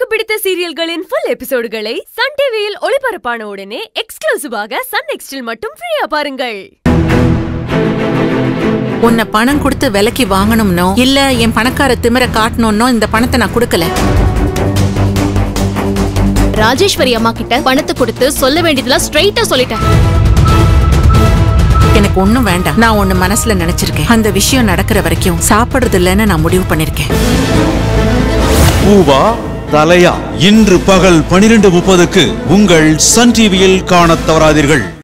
பிடித்த சீரியல்களின் full எபிசோடுகளை Sun டிவியில் ஒளிபரப்பான உடனே எக்ஸ்க்ளூசிவாக சன் நெக்ஸ்டில் மட்டும் ஃப்ரீயா பாருங்கள் உன்னை பணம் கொடுத்து விலைக்கு வாங்கணும்னோ இல்ல என் பணக்கார திமிர காட்டணும்னோ இந்த பணத்தை நான் கொடுக்கல ராஜேஸ்வரி அம்மா கிட்ட பணத்தை கொடுத்து சொல்ல வேண்டியதெல்லாம் ஸ்ட்ரைட்டா சொல்லிட்டேன் எனக்கு ஒண்ணும் வேண்டாம் நான் ஒண்ணு மனசுல நினைச்சிருக்கேன் அந்த விஷயம் நடக்கிற வரைக்கும் சாப்பிடுறது இல்லைன்னு நான் முடிவு பண்ணிருக்கேன் பூவா தலையா இன்று பகல் பனிரெண்டு முப்பதுக்கு உங்கள் சன் டிவியில் காணத் தவறாதீர்கள்